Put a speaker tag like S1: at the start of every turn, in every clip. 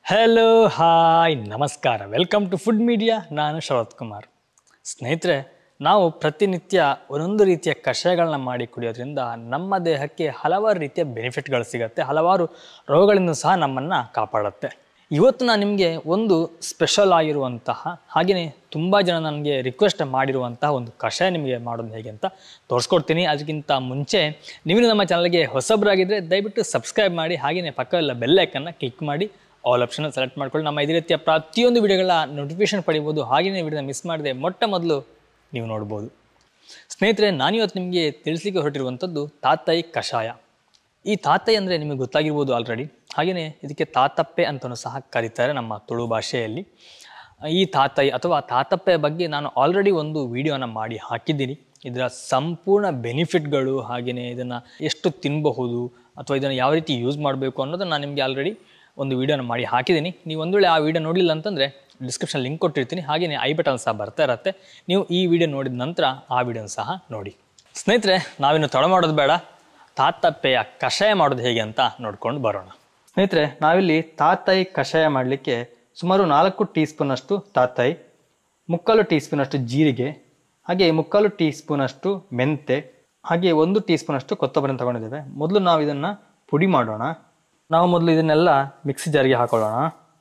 S1: hello hi ನಮಸ್ಕಾರ welcome to food media ನಾನು ಶರತ್ ಕುಮಾರ್ ಸ್ನೇಹಿತರೆ ನಾವು ಪ್ರತಿನಿತ್ಯ ಒಂದೊಂದು ರೀತಿಯ ಕಷಾಯಗಳನ್ನ ಮಾಡಿ ಕುಡಿಯೋದ್ರಿಂದ ನಮ್ಮ ದೇಹಕ್ಕೆ ಹಲವಾರು ರೀತಿಯ ಬೆನಿಫಿಟ್ಗಳು ಸಿಗುತ್ತೆ ಹಲವಾರು ರೋಗಗಳಿಂದ ಸಹ ನಮ್ಮನ್ನು ಕಾಪಾಡುತ್ತೆ ಇವತ್ತು ನಾನು ನಿಮಗೆ ಒಂದು ಸ್ಪೆಷಲ್ ಆಗಿರುವಂತಹ ಹಾಗೆಯೇ ತುಂಬ ಜನ ನನಗೆ ರಿಕ್ವೆಸ್ಟ್ ಮಾಡಿರುವಂತಹ ಒಂದು ಕಷಾಯ ನಿಮಗೆ ಮಾಡೋದು ಹೇಗೆ ಅಂತ ತೋರಿಸ್ಕೊಡ್ತೀನಿ ಅದಕ್ಕಿಂತ ಮುಂಚೆ ನೀವು ನಮ್ಮ ಚಾನಲ್ಗೆ ಹೊಸಬರಾಗಿದ್ದರೆ ದಯವಿಟ್ಟು ಸಬ್ಸ್ಕ್ರೈಬ್ ಮಾಡಿ ಹಾಗೆಯೇ ಪಕ್ಕದಲ್ಲ ಬೆಲ್ಲೈಕನ್ನು ಕ್ಲಿಕ್ ಮಾಡಿ ಆಲ್ ಆಪ್ಷನ್ ಸೆಲೆಕ್ಟ್ ಮಾಡ್ಕೊಳ್ಳಿ ನಮ್ಮ ಇದೇ ರೀತಿಯ ಪ್ರತಿಯೊಂದು ವಿಡಿಯೋಗಳ ನೋಟಿಫಿಕೇಶನ್ ಪಡಿಬೋದು ಹಾಗೆಯೇ ವಿಡಿಯೋನ ಮಿಸ್ ಮಾಡದೆ ಮೊಟ್ಟ ಮೊದಲು ನೀವು ನೋಡ್ಬೋದು ಸ್ನೇಹಿತರೆ ನಾನಿವತ್ತು ನಿಮಗೆ ತಿಳಿಸ್ಲಿಕ್ಕೆ ಹೊರಟಿರುವಂಥದ್ದು ತಾತಾಯಿ ಕಷಾಯ ಈ ತಾತೈ ಅಂದರೆ ನಿಮಗೆ ಗೊತ್ತಾಗಿರ್ಬೋದು ಆಲ್ರೆಡಿ ಹಾಗೆಯೇ ಇದಕ್ಕೆ ತಾತಪ್ಪೆ ಅಂತಲೂ ಸಹ ಕರೀತಾರೆ ನಮ್ಮ ತುಳು ಭಾಷೆಯಲ್ಲಿ ಈ ತಾತೈ ಅಥವಾ ತಾತಪ್ಪೆ ಬಗ್ಗೆ ನಾನು ಆಲ್ರೆಡಿ ಒಂದು ವಿಡಿಯೋನ ಮಾಡಿ ಹಾಕಿದ್ದೀನಿ ಇದರ ಸಂಪೂರ್ಣ ಬೆನಿಫಿಟ್ಗಳು ಹಾಗೆಯೇ ಇದನ್ನು ಎಷ್ಟು ತಿನ್ನಬಹುದು ಅಥವಾ ಇದನ್ನು ಯಾವ ರೀತಿ ಯೂಸ್ ಮಾಡಬೇಕು ಅನ್ನೋದನ್ನು ನಾನು ನಿಮಗೆ ಆಲ್ರೆಡಿ ಒಂದು ವಿಡಿಯೋನ ಮಾಡಿ ಹಾಕಿದ್ದೀನಿ ನೀವು ಒಂದು ವೇಳೆ ಆ ವಿಡಿಯೋ ನೋಡಲಿಲ್ಲ ಅಂತಂದರೆ ಡಿಸ್ಕ್ರಿಪ್ಷನ್ ಲಿಂಕ್ ಕೊಟ್ಟಿರ್ತೀನಿ ಹಾಗೆಯೇ ಐ ಬಟನ್ ಸಹ ಬರ್ತಾ ಇರುತ್ತೆ ನೀವು ಈ ವಿಡಿಯೋ ನೋಡಿದ ನಂತರ ಆ ವಿಡಿಯೋನ ಸಹ ನೋಡಿ ಸ್ನೇಹಿತರೆ ನಾವಿನ್ನು ತಡ ಮಾಡೋದು ಬೇಡ ತಾತಪ್ಪೆಯ ಕಷಾಯ ಮಾಡೋದು ಹೇಗೆ ಅಂತ ನೋಡ್ಕೊಂಡು ಬರೋಣ ಸ್ನೇಹಿತರೆ ನಾವಿಲ್ಲಿ ತಾತಾಯಿ ಕಷಾಯ ಮಾಡಲಿಕ್ಕೆ ಸುಮಾರು ನಾಲ್ಕು ಟೀ ಸ್ಪೂನಷ್ಟು ತಾತಾಯಿ ಮುಕ್ಕಾಲು ಟೀ ಸ್ಪೂನಷ್ಟು ಜೀರಿಗೆ ಹಾಗೆ ಮುಕ್ಕಾಲು ಟೀ ಸ್ಪೂನಷ್ಟು ಮೆಂತೆ ಹಾಗೆ ಒಂದು ಟೀ ಸ್ಪೂನಷ್ಟು ಕೊತ್ತಂಬರಿನ ತಗೊಂಡಿದ್ದೇವೆ ಮೊದಲು ನಾವು ಇದನ್ನು ಪುಡಿ ಮಾಡೋಣ ನಾವು ಮೊದಲು ಇದನ್ನೆಲ್ಲ ಮಿಕ್ಸಿ ಜಾರಿಗೆ ಹಾಕೊಳ್ಳೋಣ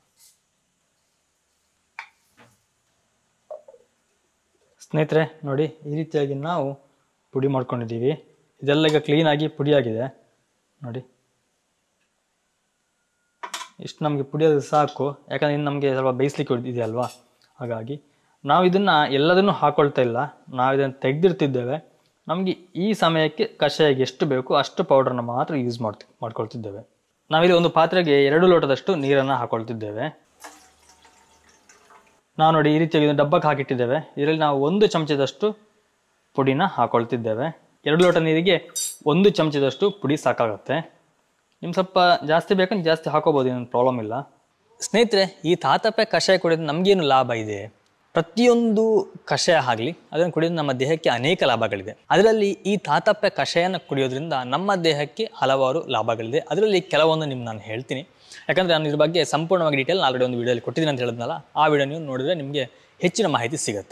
S1: ಸ್ನೇಹಿತರೆ ನೋಡಿ ಈ ರೀತಿಯಾಗಿ ನಾವು ಪುಡಿ ಮಾಡ್ಕೊಂಡಿದ್ದೀವಿ ಇದೆಲ್ಲ ಈಗ ಕ್ಲೀನಾಗಿ ಪುಡಿಯಾಗಿದೆ ನೋಡಿ ಇಷ್ಟು ನಮಗೆ ಪುಡಿಯೋದು ಸಾಕು ಯಾಕಂದ್ರೆ ಇನ್ನು ನಮಗೆ ಸ್ವಲ್ಪ ಬೇಯಿಸ್ಲಿಕ್ಕೆ ಇದೆಯಲ್ವಾ ಹಾಗಾಗಿ ನಾವು ಇದನ್ನು ಎಲ್ಲದನ್ನು ಹಾಕೊಳ್ತಾ ಇಲ್ಲ ನಾವು ಇದನ್ನು ತೆಗೆದಿರ್ತಿದ್ದೇವೆ ನಮಗೆ ಈ ಸಮಯಕ್ಕೆ ಕಷಾಯಕ್ಕೆ ಎಷ್ಟು ಬೇಕು ಅಷ್ಟು ಪೌಡರ್ನ ಮಾತ್ರ ಯೂಸ್ ಮಾಡ್ತಿ ಮಾಡ್ಕೊಳ್ತಿದ್ದೇವೆ ನಾವಿಲ್ಲಿ ಒಂದು ಪಾತ್ರೆಗೆ ಎರಡು ಲೋಟದಷ್ಟು ನೀರನ್ನು ಹಾಕೊಳ್ತಿದ್ದೇವೆ ನಾವು ನೋಡಿ ಈ ರೀತಿಯಾಗಿ ಒಂದು ಡಬ್ಬಕ್ಕೆ ಹಾಕಿಟ್ಟಿದ್ದೇವೆ ಇದರಲ್ಲಿ ನಾವು ಒಂದು ಚಮಚದಷ್ಟು ಪುಡಿನ ಹಾಕೊಳ್ತಿದ್ದೇವೆ ಎರಡು ಲೋಟ ನೀರಿಗೆ ಒಂದು ಚಮಚದಷ್ಟು ಪುಡಿ ಸಾಕಾಗುತ್ತೆ ನಿಮ್ಗೆ ಸ್ವಲ್ಪ ಜಾಸ್ತಿ ಬೇಕಂದ್ರೆ ಜಾಸ್ತಿ ಹಾಕೋಬೋದು ಏನು ಪ್ರಾಬ್ಲಮ್ ಇಲ್ಲ ಸ್ನೇಹಿತರೆ ಈ ತಾತಪ್ಪೆ ಕಷಾಯ ಕುಡಿಯೋದು ನಮಗೇನು ಲಾಭ ಇದೆ ಪ್ರತಿಯೊಂದು ಕಷಾಯ ಆಗಲಿ ಅದನ್ನು ಕುಡಿಯೋದು ನಮ್ಮ ದೇಹಕ್ಕೆ ಅನೇಕ ಲಾಭಗಳಿದೆ ಅದರಲ್ಲಿ ಈ ತಾತಪ್ಪೆ ಕಷಾಯನ ಕುಡಿಯೋದ್ರಿಂದ ನಮ್ಮ ದೇಹಕ್ಕೆ ಹಲವಾರು ಲಾಭಗಳಿದೆ ಅದರಲ್ಲಿ ಕೆಲವೊಂದು ನಿಮ್ಗೆ ನಾನು ಹೇಳ್ತೀನಿ ಯಾಕಂದರೆ ನಾನು ಇದ್ರ ಬಗ್ಗೆ ಸಂಪೂರ್ಣವಾಗಿ ಡೀಟೇಲ್ ಆಲ್ರೆಡಿ ಒಂದು ವಿಡಿಯೋಲಿ ಕೊಟ್ಟಿದ್ದೀನಿ ಅಂತ ಹೇಳಿದ್ನಲ್ಲ ಆ ವಿಡಿಯೋ ನೀವು ನೋಡಿದ್ರೆ ನಿಮಗೆ ಹೆಚ್ಚಿನ ಮಾಹಿತಿ ಸಿಗುತ್ತೆ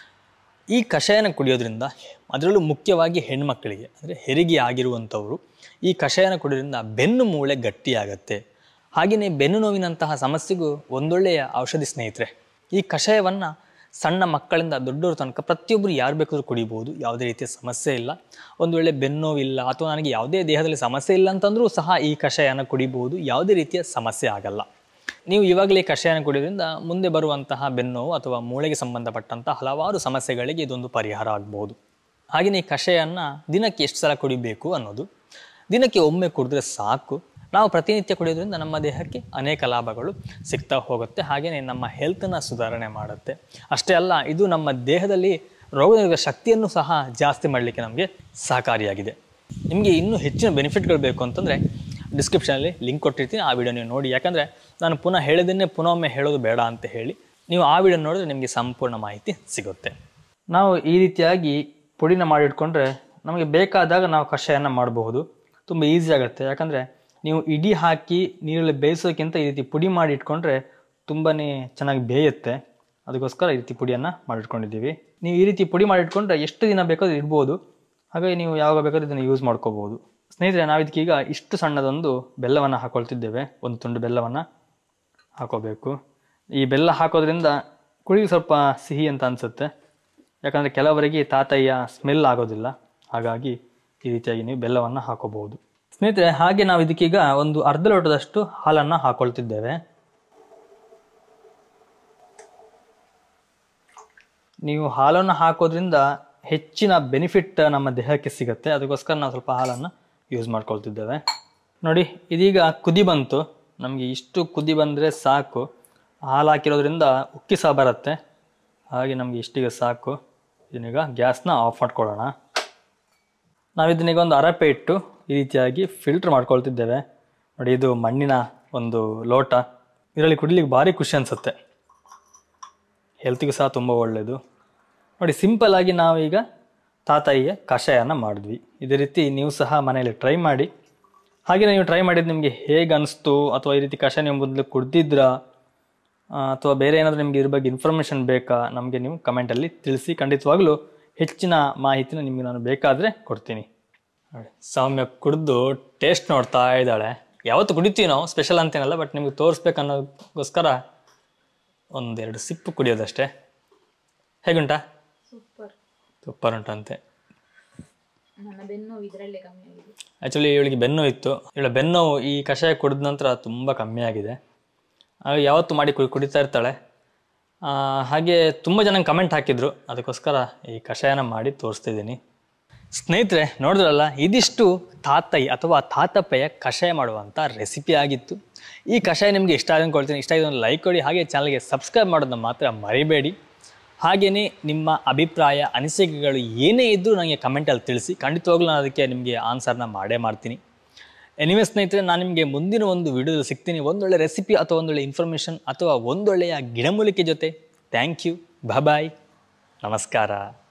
S1: ಈ ಕಷಾಯನ ಕುಡಿಯೋದ್ರಿಂದ ಅದರಲ್ಲೂ ಮುಖ್ಯವಾಗಿ ಹೆಣ್ಮಕ್ಕಳಿಗೆ ಅಂದರೆ ಹೆರಿಗೆ ಆಗಿರುವಂಥವರು ಈ ಕಷಾಯನ ಕುಡಿಯೋದ್ರಿಂದ ಬೆನ್ನು ಮೂಳೆ ಗಟ್ಟಿಯಾಗತ್ತೆ ಹಾಗೆಯೇ ಬೆನ್ನು ನೋವಿನಂತಹ ಸಮಸ್ಯೆಗೂ ಒಂದೊಳ್ಳೆಯ ಔಷಧಿ ಸ್ನೇಹಿತರೆ ಈ ಕಷಾಯವನ್ನು ಸಣ್ಣ ಮಕ್ಕಳಿಂದ ದೊಡ್ಡವ್ರ ತನಕ ಪ್ರತಿಯೊಬ್ಬರು ಯಾರು ಬೇಕಾದ್ರೂ ಕುಡಿಬೋದು ಯಾವುದೇ ರೀತಿಯ ಸಮಸ್ಯೆ ಇಲ್ಲ ಒಂದು ವೇಳೆ ಬೆನ್ನೋವಿಲ್ಲ ಅಥವಾ ನನಗೆ ಯಾವುದೇ ದೇಹದಲ್ಲಿ ಸಮಸ್ಯೆ ಇಲ್ಲ ಅಂತಂದ್ರೂ ಸಹ ಈ ಕಷಾಯನ ಕುಡಿಬೋದು ಯಾವುದೇ ರೀತಿಯ ಸಮಸ್ಯೆ ಆಗಲ್ಲ ನೀವು ಇವಾಗಲೇ ಕಷಾಯನ ಕುಡಿಯೋದ್ರಿಂದ ಮುಂದೆ ಬರುವಂತಹ ಬೆನ್ನೋವು ಅಥವಾ ಮೂಳೆಗೆ ಸಂಬಂಧಪಟ್ಟಂತಹ ಹಲವಾರು ಸಮಸ್ಯೆಗಳಿಗೆ ಇದೊಂದು ಪರಿಹಾರ ಆಗ್ಬೋದು ಹಾಗೆಯೇ ಈ ಕಷಾಯನ ದಿನಕ್ಕೆ ಎಷ್ಟು ಸಲ ಕುಡಿಬೇಕು ಅನ್ನೋದು ದಿನಕ್ಕೆ ಒಮ್ಮೆ ಕುಡಿದ್ರೆ ಸಾಕು ನಾವು ಪ್ರತಿನಿತ್ಯ ಕುಡಿಯೋದ್ರಿಂದ ನಮ್ಮ ದೇಹಕ್ಕೆ ಅನೇಕ ಲಾಭಗಳು ಸಿಗ್ತಾ ಹೋಗುತ್ತೆ ಹಾಗೆಯೇ ನಮ್ಮ ಹೆಲ್ತನ್ನು ಸುಧಾರಣೆ ಮಾಡುತ್ತೆ ಅಷ್ಟೇ ಅಲ್ಲ ಇದು ನಮ್ಮ ದೇಹದಲ್ಲಿ ರೋಗನಿರೋಧಕ ಶಕ್ತಿಯನ್ನು ಸಹ ಜಾಸ್ತಿ ಮಾಡಲಿಕ್ಕೆ ನಮಗೆ ಸಹಕಾರಿಯಾಗಿದೆ ನಿಮಗೆ ಇನ್ನೂ ಹೆಚ್ಚಿನ ಬೆನಿಫಿಟ್ಗಳು ಬೇಕು ಅಂತಂದರೆ ಡಿಸ್ಕ್ರಿಪ್ಷನಲ್ಲಿ ಲಿಂಕ್ ಕೊಟ್ಟಿರ್ತೀನಿ ಆ ವಿಡಿಯೋ ನೀವು ನೋಡಿ ಯಾಕಂದರೆ ನಾನು ಪುನಃ ಹೇಳಿದ್ದನ್ನೇ ಪುನಃ ಒಮ್ಮೆ ಹೇಳೋದು ಬೇಡ ಅಂತ ಹೇಳಿ ನೀವು ಆ ವಿಡಿಯೋ ನೋಡಿದ್ರೆ ನಿಮಗೆ ಸಂಪೂರ್ಣ ಮಾಹಿತಿ ಸಿಗುತ್ತೆ ನಾವು ಈ ರೀತಿಯಾಗಿ ಪುಡಿನ ಮಾಡಿಟ್ಕೊಂಡ್ರೆ ನಮಗೆ ಬೇಕಾದಾಗ ನಾವು ಕಷಾಯನ ಮಾಡಬಹುದು ತುಂಬ ಈಸಿ ಆಗುತ್ತೆ ಯಾಕಂದರೆ ನೀವು ಇಡೀ ಹಾಕಿ ನೀರಲ್ಲಿ ಬೇಯಿಸೋಕ್ಕಿಂತ ಈ ರೀತಿ ಪುಡಿ ಮಾಡಿ ಇಟ್ಕೊಂಡ್ರೆ ತುಂಬಾ ಚೆನ್ನಾಗಿ ಬೇಯುತ್ತೆ ಅದಕ್ಕೋಸ್ಕರ ಈ ರೀತಿ ಪುಡಿಯನ್ನು ಮಾಡಿಟ್ಕೊಂಡಿದ್ದೀವಿ ನೀವು ಈ ರೀತಿ ಪುಡಿ ಮಾಡಿಟ್ಕೊಂಡ್ರೆ ಎಷ್ಟು ದಿನ ಬೇಕಾದ್ರೂ ಇಡ್ಬೋದು ಹಾಗಾಗಿ ನೀವು ಯಾವಾಗ ಬೇಕಾದ್ರೂ ಇದನ್ನು ಯೂಸ್ ಮಾಡ್ಕೋಬೋದು ಸ್ನೇಹಿತರೆ ನಾವು ಇದಕ್ಕೀಗ ಇಷ್ಟು ಸಣ್ಣದೊಂದು ಬೆಲ್ಲವನ್ನು ಹಾಕೊಳ್ತಿದ್ದೇವೆ ಒಂದು ತುಂಡು ಬೆಲ್ಲವನ್ನು ಹಾಕೋಬೇಕು ಈ ಬೆಲ್ಲ ಹಾಕೋದ್ರಿಂದ ಕುಡಿಗೆ ಸ್ವಲ್ಪ ಸಿಹಿ ಅಂತ ಅನಿಸುತ್ತೆ ಯಾಕಂದರೆ ಕೆಲವರಿಗೆ ತಾತಯ್ಯ ಸ್ಮೆಲ್ ಆಗೋದಿಲ್ಲ ಹಾಗಾಗಿ ಈ ರೀತಿಯಾಗಿ ನೀವು ಬೆಲ್ಲವನ್ನು ಹಾಕೋಬಹುದು ಸ್ನೇಹಿತರೆ ಹಾಗೆ ನಾವು ಇದಕ್ಕೀಗ ಒಂದು ಅರ್ಧ ಲೋಟದಷ್ಟು ಹಾಲನ್ನು ಹಾಕೊಳ್ತಿದ್ದೇವೆ ನೀವು ಹಾಲನ್ನು ಹಾಕೋದ್ರಿಂದ ಹೆಚ್ಚಿನ ಬೆನಿಫಿಟ್ ನಮ್ಮ ದೇಹಕ್ಕೆ ಸಿಗುತ್ತೆ ಅದಕ್ಕೋಸ್ಕರ ನಾವು ಸ್ವಲ್ಪ ಹಾಲನ್ನು ಯೂಸ್ ಮಾಡ್ಕೊಳ್ತಿದ್ದೇವೆ ನೋಡಿ ಇದೀಗ ಕುದಿ ಬಂತು ನಮಗೆ ಇಷ್ಟು ಕುದಿ ಬಂದರೆ ಸಾಕು ಹಾಲು ಹಾಕಿರೋದ್ರಿಂದ ಉಕ್ಕಿ ಸಹ ಬರುತ್ತೆ ಹಾಗೆ ನಮಗೆ ಇಷ್ಟಿಗೆ ಸಾಕು ಇದನ್ನೀಗ ಗ್ಯಾಸ್ನ ಆಫ್ ಮಾಡ್ಕೊಳ್ಳೋಣ ನಾವು ಇದನ್ನೀಗ ಒಂದು ಅರಪೆ ಇಟ್ಟು ಈ ರೀತಿಯಾಗಿ ಫಿಲ್ಟ್ರ್ ಮಾಡ್ಕೊಳ್ತಿದ್ದೇವೆ ನೋಡಿ ಇದು ಮಣ್ಣಿನ ಒಂದು ಲೋಟ ಇದರಲ್ಲಿ ಕುಡಿಲಿಕ್ಕೆ ಭಾರಿ ಖುಷಿ ಅನಿಸುತ್ತೆ ಹೆಲ್ತಿಗೂ ಸಹ ತುಂಬ ಒಳ್ಳೆಯದು ನೋಡಿ ಸಿಂಪಲ್ ಆಗಿ ನಾವೀಗ ತಾತಾಯಿಗೆ ಕಷಾಯನ ಮಾಡಿದ್ವಿ ಇದೇ ರೀತಿ ನೀವು ಸಹ ಮನೆಯಲ್ಲಿ ಟ್ರೈ ಮಾಡಿ ಹಾಗೆ ನೀವು ಟ್ರೈ ಮಾಡಿದ್ದು ನಿಮಗೆ ಹೇಗೆ ಅನಿಸ್ತು ಅಥವಾ ಈ ರೀತಿ ಕಷಾಯ ನೀವು ಮೊದಲು ಕುಡ್ದಿದ್ರಾ ಆ, ಅಥವಾ ಬೇರೆ ಏನಾದರೂ ನಿಮಗೆ ಇದ್ರ ಬಗ್ಗೆ ಇನ್ಫಾರ್ಮೇಷನ್ ಬೇಕಾ ನಮಗೆ ನೀವು ಕಮೆಂಟಲ್ಲಿ ತಿಳಿಸಿ ಖಂಡಿತವಾಗ್ಲೂ ಹೆಚ್ಚಿನ ಮಾಹಿತಿನ ನಿಮಗೆ ನಾನು ಬೇಕಾದರೆ ಕೊಡ್ತೀನಿ ನೋಡಿ, ಸೌಮ್ಯ ಕುಡಿದು ಟೇಸ್ಟ್ ನೋಡ್ತಾ ಇದ್ದಾಳೆ ಯಾವತ್ತು ಕುಡಿತೀವಿ ನಾವು ಸ್ಪೆಷಲ್ ಅಂತೇನಲ್ಲ ಬಟ್ ನಿಮಗೆ ತೋರಿಸ್ಬೇಕು ಅನ್ನೋದಕ್ಕೋಸ್ಕರ ಒಂದೆರಡು ಸಿಪ್ಪು ಕುಡಿಯೋದಷ್ಟೇ ಹೇಗುಂಟಾ
S2: ಸೂಪರ್
S1: ಸೂಪರ್ ಉಂಟಂತೆ
S2: ನನ್ನ ಬೆನ್ನು ಇದರಲ್ಲೇ ಕಮ್ಮಿ ಆಗಿದೆ
S1: ಆ್ಯಕ್ಚುಲಿ ಇವಳಿಗೆ ಬೆನ್ನು ಇತ್ತು ಇವಳ ಬೆನ್ನು ಈ ಕಷಾಯ ಕುಡಿದ ನಂತರ ತುಂಬ ಕಮ್ಮಿ ಆಗಿದೆ ಆಗ ಯಾವತ್ತು ಮಾಡಿ ಕುಡಿ ಕುಡಿತಾ ಇರ್ತಾಳೆ ಆ, ಹಾಗೆ ತುಂಬ ಜನ ಕಮೆಂಟ್ ಹಾಕಿದ್ರು ಅದಕ್ಕೋಸ್ಕರ ಈ ಕಷಾಯನ ಮಾಡಿ ತೋರಿಸ್ತಿದ್ದೀನಿ ಸ್ನೇಹಿತರೆ ನೋಡಿದ್ರಲ್ಲ ಇದಿಷ್ಟು ತಾತೈ ಅಥವಾ ತಾತಪ್ಪೆಯ ಕಷಾಯ ಮಾಡುವಂಥ ರೆಸಿಪಿ ಆಗಿತ್ತು ಈ ಕಷಾಯ ನಿಮಗೆ ಇಷ್ಟ ಆಗಿ ಕೊಡ್ತೀನಿ ಇಷ್ಟ ಆಗಿದೆ ಲೈಕ್ ಕೊಡಿ ಹಾಗೆ ಚಾನಲ್ಗೆ ಸಬ್ಸ್ಕ್ರೈಬ್ ಮಾಡೋದನ್ನ ಮಾತ್ರ ಮರಿಬೇಡಿ ಹಾಗೆಯೇ ನಿಮ್ಮ ಅಭಿಪ್ರಾಯ ಅನಿಸಿಕೆಗಳು ಏನೇ ಇದ್ದರೂ ನನಗೆ ಕಮೆಂಟಲ್ಲಿ ತಿಳಿಸಿ ಖಂಡಿತವಾಗ್ಲೂ ನಾನು ಅದಕ್ಕೆ ನಿಮಗೆ ಆನ್ಸರ್ನ ಮಾಡೇ ಮಾಡ್ತೀನಿ ಎನಿವೆ ಸ್ನೇಹಿತರೆ ನಾನು ನಿಮಗೆ ಮುಂದಿನ ಒಂದು ವಿಡಿಯೋದಲ್ಲಿ ಸಿಗ್ತೀನಿ ಒಂದೊಳ್ಳೆ ರೆಸಿಪಿ ಅಥವಾ ಒಂದೊಳ್ಳೆ ಇನ್ಫಾರ್ಮೇಷನ್ ಅಥವಾ ಒಂದೊಳ್ಳೆಯ ಗಿಡಮೂಲಿಕೆ ಜೊತೆ ಥ್ಯಾಂಕ್ ಯು ಬಾಯ್ ನಮಸ್ಕಾರ